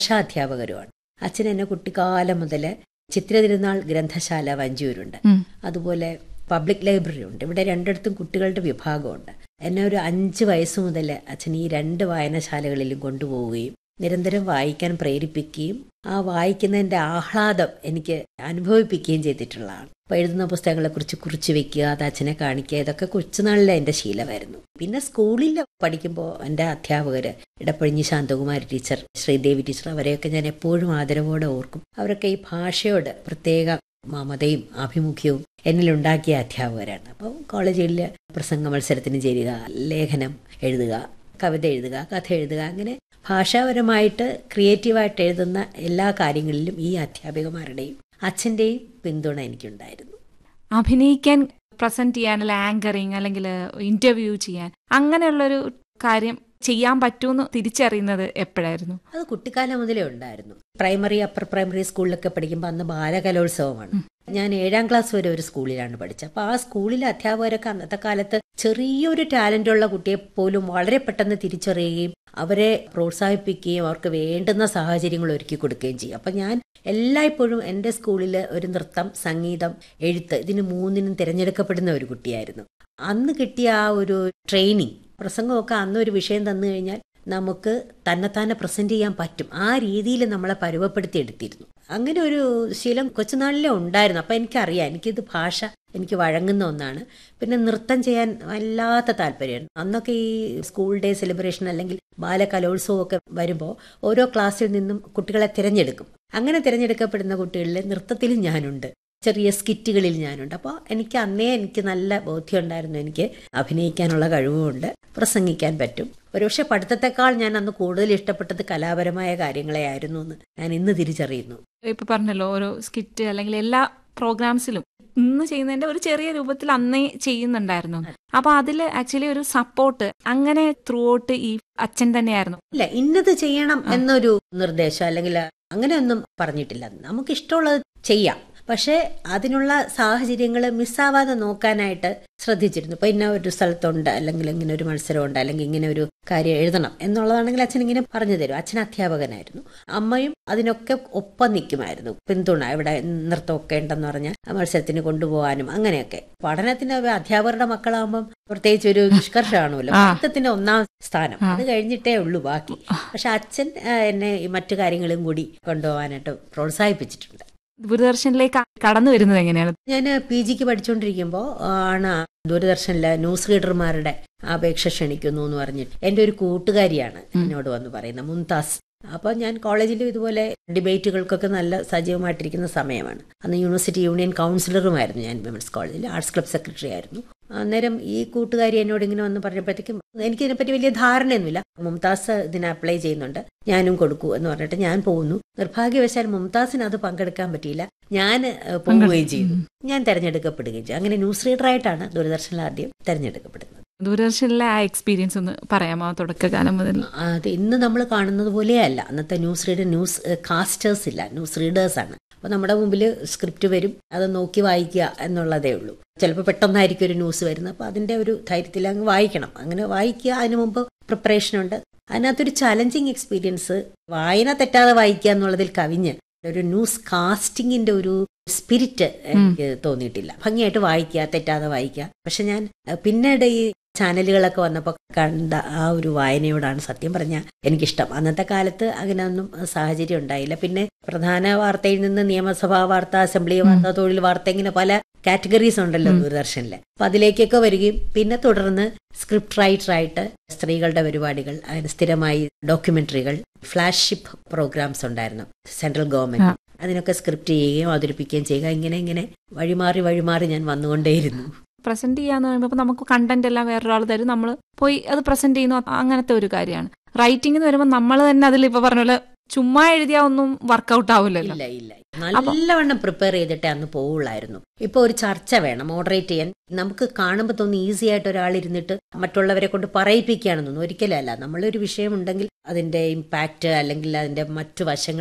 ഭാഷാധ്യാപകരുമാണ് അച്ഛൻ എന്നെ കുട്ടിക്കാലം മുതൽ ചിത്രതിരുനാൾ ഗ്രന്ഥശാല വഞ്ചൂരുണ്ട് ഉം. അതുപോലെ പബ്ലിക് ലൈബ്രറി ഉണ്ട് ഇവിടെ രണ്ടിടത്തും കുട്ടികളുടെ വിഭാഗമുണ്ട് എന്നെ ഒരു അഞ്ച് വയസ്സ് മുതൽ അച്ഛൻ ഈ രണ്ട് വായനശാലകളിലും കൊണ്ടുപോവുകയും നിരന്തരം വായിക്കാൻ പ്രേരിപ്പിക്കുകയും ആ വായിക്കുന്നതിൻ്റെ ആഹ്ലാദം എനിക്ക് അനുഭവിപ്പിക്കുകയും ചെയ്തിട്ടുള്ളതാണ് അപ്പോൾ എഴുതുന്ന പുസ്തകങ്ങളെക്കുറിച്ച് കുറിച്ച് വെക്കുക അത് അച്ഛനെ കാണിക്കുക ഇതൊക്കെ കൊച്ചുനാളിലെ എൻ്റെ ശീലമായിരുന്നു പിന്നെ സ്കൂളിൽ പഠിക്കുമ്പോൾ എൻ്റെ അധ്യാപകർ ഇടപ്പഴിഞ്ഞി ശാന്തകുമാരി ടീച്ചർ ശ്രീദേവി ടീച്ചർ അവരെയൊക്കെ ഞാൻ എപ്പോഴും ആദരവോടെ ഓർക്കും അവരൊക്കെ ഈ ഭാഷയോട് പ്രത്യേക മമതയും ആഭിമുഖ്യവും എന്നിലുണ്ടാക്കിയ അധ്യാപകരാണ് അപ്പോൾ കോളേജിൽ പ്രസംഗ മത്സരത്തിന് ചേരുക ലേഖനം എഴുതുക കവിത എഴുതുക കഥ എഴുതുക അങ്ങനെ ഭാഷാപരമായിട്ട് ക്രിയേറ്റീവായിട്ട് എഴുതുന്ന എല്ലാ കാര്യങ്ങളിലും ഈ അധ്യാപികമാരുടെയും അച്ഛൻ്റെയും പിന്തുണ എനിക്കുണ്ടായിരുന്നു അഭിനയിക്കാൻ പ്രസന്റ് ചെയ്യാൻ അല്ലെ ആങ്കറിങ് അല്ലെങ്കിൽ ഇന്റർവ്യൂ ചെയ്യാൻ അങ്ങനെയുള്ളൊരു കാര്യം ചെയ്യാൻ പറ്റുമെന്ന് തിരിച്ചറിയുന്നത് എപ്പോഴായിരുന്നു അത് കുട്ടിക്കാലം മുതലേ ഉണ്ടായിരുന്നു പ്രൈമറി അപ്പർ പ്രൈമറി സ്കൂളിലൊക്കെ പഠിക്കുമ്പോൾ അന്ന് ബാലകലോത്സവമാണ് ഞാൻ ഏഴാം ക്ലാസ് വരെ ഒരു സ്കൂളിലാണ് പഠിച്ചത് അപ്പോൾ ആ സ്കൂളിലെ അധ്യാപകരൊക്കെ അന്നത്തെ കാലത്ത് ചെറിയൊരു ടാലന്റ് ഉള്ള കുട്ടിയെ പോലും വളരെ പെട്ടെന്ന് തിരിച്ചറിയുകയും അവരെ പ്രോത്സാഹിപ്പിക്കുകയും അവർക്ക് വേണ്ടുന്ന സാഹചര്യങ്ങൾ ഒരുക്കി കൊടുക്കുകയും ചെയ്യും അപ്പം ഞാൻ എല്ലായ്പ്പോഴും എൻ്റെ സ്കൂളിൽ ഒരു നൃത്തം സംഗീതം എഴുത്ത് ഇതിന് മൂന്നിനും തിരഞ്ഞെടുക്കപ്പെടുന്ന ഒരു കുട്ടിയായിരുന്നു അന്ന് കിട്ടിയ ആ ഒരു ട്രെയിനിങ് പ്രസംഗമൊക്കെ അന്ന് ഒരു വിഷയം തന്നു കഴിഞ്ഞാൽ നമുക്ക് തന്നെത്താനെ പ്രസന്റ് ചെയ്യാൻ പറ്റും ആ രീതിയിൽ നമ്മളെ പരുവപ്പെടുത്തി എടുത്തിരുന്നു അങ്ങനെ ഒരു ശീലം കൊച്ചുനാളിലേ ഉണ്ടായിരുന്നു അപ്പം എനിക്കറിയാം എനിക്കിത് ഭാഷ എനിക്ക് വഴങ്ങുന്ന ഒന്നാണ് പിന്നെ നൃത്തം ചെയ്യാൻ വല്ലാത്ത താല്പര്യമാണ് അന്നൊക്കെ ഈ സ്കൂൾ ഡേ സെലിബ്രേഷൻ അല്ലെങ്കിൽ ബാലകലോത്സവം ഒക്കെ വരുമ്പോൾ ഓരോ ക്ലാസ്സിൽ നിന്നും കുട്ടികളെ തിരഞ്ഞെടുക്കും അങ്ങനെ തിരഞ്ഞെടുക്കപ്പെടുന്ന കുട്ടികളിൽ നൃത്തത്തിലും ഞാനുണ്ട് ചെറിയ സ്കിറ്റുകളിൽ ഞാനുണ്ട് അപ്പോൾ എനിക്ക് അന്നേ എനിക്ക് നല്ല ബോധ്യമുണ്ടായിരുന്നു എനിക്ക് അഭിനയിക്കാനുള്ള കഴിവുമുണ്ട് പ്രസംഗിക്കാൻ പറ്റും ഒരുപക്ഷെ പഠിത്തത്തെക്കാൾ ഞാൻ അന്ന് കൂടുതൽ ഇഷ്ടപ്പെട്ടത് കലാപരമായ കാര്യങ്ങളെ ആയിരുന്നു എന്ന് ഞാൻ ഇന്ന് തിരിച്ചറിയുന്നു ഇപ്പൊ പറഞ്ഞല്ലോ ഓരോ സ്കിറ്റ് അല്ലെങ്കിൽ എല്ലാ പ്രോഗ്രാംസിലും ഇന്ന് ചെയ്യുന്നതിന്റെ ഒരു ചെറിയ രൂപത്തിൽ അന്നേ ചെയ്യുന്നുണ്ടായിരുന്നു അപ്പൊ അതിൽ ആക്ച്വലി ഒരു സപ്പോർട്ട് അങ്ങനെ ത്രൂ ഔട്ട് ഈ അച്ഛൻ തന്നെയായിരുന്നു ഇല്ല ഇന്നത് ചെയ്യണം എന്നൊരു നിർദ്ദേശം അല്ലെങ്കിൽ അങ്ങനെയൊന്നും പറഞ്ഞിട്ടില്ല നമുക്ക് ഇഷ്ടമുള്ളത് ചെയ്യാം പക്ഷേ അതിനുള്ള സാഹചര്യങ്ങൾ മിസ്സാവാതെ നോക്കാനായിട്ട് ശ്രദ്ധിച്ചിരുന്നു ഇപ്പൊ ഇന്ന ഒരു സ്ഥലത്തുണ്ട് അല്ലെങ്കിൽ ഇങ്ങനെ ഒരു മത്സരമുണ്ട് അല്ലെങ്കിൽ ഇങ്ങനെ ഒരു കാര്യം എഴുതണം എന്നുള്ളതാണെങ്കിൽ അച്ഛൻ ഇങ്ങനെ പറഞ്ഞു തരും അച്ഛൻ അധ്യാപകനായിരുന്നു അമ്മയും അതിനൊക്കെ ഒപ്പം നിൽക്കുമായിരുന്നു പിന്തുണ ഇവിടെ നൃത്തമൊക്കെ ഉണ്ടെന്ന് പറഞ്ഞാൽ ആ മത്സരത്തിന് കൊണ്ടുപോകാനും അങ്ങനെയൊക്കെ പഠനത്തിന് അധ്യാപകരുടെ മക്കളാകുമ്പം പ്രത്യേകിച്ച് ഒരു നിഷ്കർഷമാണല്ലോ പഠിത്തത്തിന്റെ ഒന്നാം സ്ഥാനം അത് കഴിഞ്ഞിട്ടേ ഉള്ളൂ ബാക്കി പക്ഷെ അച്ഛൻ ആ, എന്നെ ഈ മറ്റു കാര്യങ്ങളും കൂടി കൊണ്ടുപോകാനായിട്ട് പ്രോത്സാഹിപ്പിച്ചിട്ടുണ്ട് ദൂരദർശനിലേക്ക് കടന്നു വരുന്നത് എങ്ങനെയാണ് ഞാൻ പി ജിക്ക് പഠിച്ചുകൊണ്ടിരിക്കുമ്പോൾ ആണ് ദൂരദർശനിലെ ന്യൂസ് റീഡർമാരുടെ അപേക്ഷ ക്ഷണിക്കുന്നു എന്ന് പറഞ്ഞിട്ട് എൻ്റെ ഒരു കൂട്ടുകാരിയാണ് എന്നോട് വന്ന് പറയുന്നത് മുംതാസ് അപ്പോൾ ഞാൻ കോളേജിലും ഇതുപോലെ ഡിബേറ്റുകൾക്കൊക്കെ നല്ല സജീവമായിട്ടിരിക്കുന്ന സമയമാണ് അന്ന് യൂണിവേഴ്സിറ്റി യൂണിയൻ കൗൺസിലറുമായിരുന്നു ഞാൻ വിമൻസ് കോളേജിൽ ആർട്സ് ക്ലബ് സെക്രട്ടറി ആയിരുന്നു അന്നേരം ഈ കൂട്ടുകാരി എന്നോട് ഇങ്ങനെ വന്ന് പറഞ്ഞപ്പോഴത്തേക്കും എനിക്ക് ഇതിനെപ്പറ്റി വലിയ ധാരണയൊന്നുമില്ല മുംതാസ് ഇതിന് അപ്ലൈ ചെയ്യുന്നുണ്ട് ഞാനും കൊടുക്കൂ എന്ന് പറഞ്ഞിട്ട് ഞാൻ പോകുന്നു നിർഭാഗ്യവശാൽ മുംതാസിന് അത് പങ്കെടുക്കാൻ പറ്റിയില്ല ഞാൻ ഏഹ്, പോവുകയും ചെയ്തു ഞാൻ തെരഞ്ഞെടുക്കപ്പെടുകയും ചെയ്തു അങ്ങനെ ന്യൂസ് റീഡറായിട്ടാണ് ദൂരദർശനിൽ ആദ്യം തെരഞ്ഞെടുക്കപ്പെടുന്നത് ദൂരദർശനിലെ ആ എക്സ്പീരിയൻസ് ഒന്ന് പറയാമോ തുടക്കകാലം മുതൽ അത് ഇന്ന് നമ്മൾ കാണുന്നത് പോലെയല്ല അന്നത്തെ ന്യൂസ് റീഡർ ന്യൂസ് കാസ്റ്റേഴ്സ് ഇല്ല ന്യൂസ് റീഡേഴ്സ് ആണ് അപ്പോൾ നമ്മുടെ മുമ്പിൽ സ്ക്രിപ്റ്റ് വരും അത് നോക്കി വായിക്കുക എന്നുള്ളതേ ഉള്ളൂ ചിലപ്പോൾ പെട്ടെന്നായിരിക്കും ഒരു ന്യൂസ് വരുന്നത് അപ്പോൾ അതിൻ്റെ ഒരു ധൈര്യത്തിൽ അങ്ങ് വായിക്കണം അങ്ങനെ വായിക്കുക അതിനു മുമ്പ് പ്രിപ്പറേഷൻ ഉണ്ട് അതിനകത്തൊരു ചലഞ്ചിങ് എക്സ്പീരിയൻസ് വായന തെറ്റാതെ വായിക്കുക എന്നുള്ളതിൽ കവിഞ്ഞ് ഒരു ന്യൂസ് കാസ്റ്റിങ്ങിന്റെ ഒരു സ്പിരിറ്റ് എനിക്ക് തോന്നിയിട്ടില്ല ഭംഗിയായിട്ട് വായിക്കുക തെറ്റാതെ വായിക്കുക പക്ഷെ ഞാൻ അഹ് പിന്നീട് ഈ ചാനലുകളൊക്കെ വന്നപ്പോൾ കണ്ട ആ ഒരു വായനയോടാണ് സത്യം പറഞ്ഞാൽ എനിക്കിഷ്ടം അന്നത്തെ കാലത്ത് അങ്ങനെയൊന്നും സാഹചര്യം ഉണ്ടായില്ല പിന്നെ പ്രധാന വാർത്തയിൽ നിന്ന് നിയമസഭാ വാർത്ത അസംബ്ലി വാർത്ത തൊഴിൽ വാർത്ത ഇങ്ങനെ പല കാറ്റഗറീസ് ഉണ്ടല്ലോ ദൂരദർശനിൽ അപ്പൊ അതിലേക്കൊക്കെ വരികയും പിന്നെ തുടർന്ന് സ്ക്രിപ്റ്റ് റൈറ്ററായിട്ട് സ്ത്രീകളുടെ പരിപാടികൾ അതിന് സ്ഥിരമായി ഡോക്യുമെന്ററികൾ ഫ്ലാഗ്ഷിപ്പ് പ്രോഗ്രാംസ് ഉണ്ടായിരുന്നു സെൻട്രൽ ഗവൺമെന്റ് അതിനൊക്കെ സ്ക്രിപ്റ്റ് ചെയ്യുകയും അവതരിപ്പിക്കുകയും ചെയ്യുക ഇങ്ങനെ ഇങ്ങനെ വഴിമാറി വഴിമാറി ഞാൻ വന്നുകൊണ്ടേയിരുന്നു പ്രസന്റ് ചെയ്യാന്ന് പറയുമ്പോൾ നമുക്ക് കണ്ടന്റ് എല്ലാം വേറൊരാൾ തരും നമ്മൾ പോയി അത് പ്രസന്റ് ചെയ്യുന്നു അങ്ങനത്തെ ഒരു കാര്യമാണ് റൈറ്റിംഗ് എന്ന് വരുമ്പോൾ നമ്മൾ തന്നെ അതിൽ ഇപ്പൊ പറഞ്ഞ പോലെ ചുമ്മാ എഴുതിയാ ഒന്നും വർക്കൗട്ട് ആവില്ലല്ലോ ഇല്ല ഇല്ല നല്ലവണ്ണം പ്രിപ്പയർ ചെയ്തിട്ടേ അന്ന് പോവുള്ളായിരുന്നു ഇപ്പൊ ഒരു ചർച്ച വേണം മോഡറേറ്റ് ചെയ്യാൻ നമുക്ക് കാണുമ്പോൾ തോന്നി ഈസി ആയിട്ട് ഒരാൾ ഇരുന്നിട്ട് മറ്റുള്ളവരെ കൊണ്ട് പറയിപ്പിക്കുകയാണെന്നൊന്നും ഒരിക്കലല്ല നമ്മളൊരു വിഷയം ഉണ്ടെങ്കിൽ അതിന്റെ ഇമ്പാക്റ്റ് അല്ലെങ്കിൽ അതിന്റെ മറ്റു വശങ്ങളെല്ലാം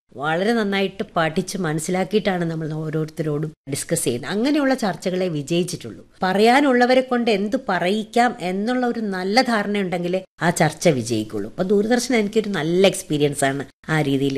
വളരെ നന്നായിട്ട് പഠിച്ച് മനസ്സിലാക്കിയിട്ടാണ് നമ്മൾ ഓരോരുത്തരോടും ഡിസ്കസ് ചെയ്യുന്നത് അങ്ങനെയുള്ള ചർച്ചകളെ വിജയിച്ചിട്ടുള്ളൂ പറയാനുള്ളവരെ കൊണ്ട് എന്ത് പറയിക്കാം എന്നുള്ള ഒരു നല്ല ധാരണ ഉണ്ടെങ്കിൽ ആ ചർച്ച വിജയിക്കുള്ളൂ അപ്പൊ ദൂരദർശൻ എനിക്കൊരു നല്ല എക്സ്പീരിയൻസ് ആണ് ആ രീതിയിൽ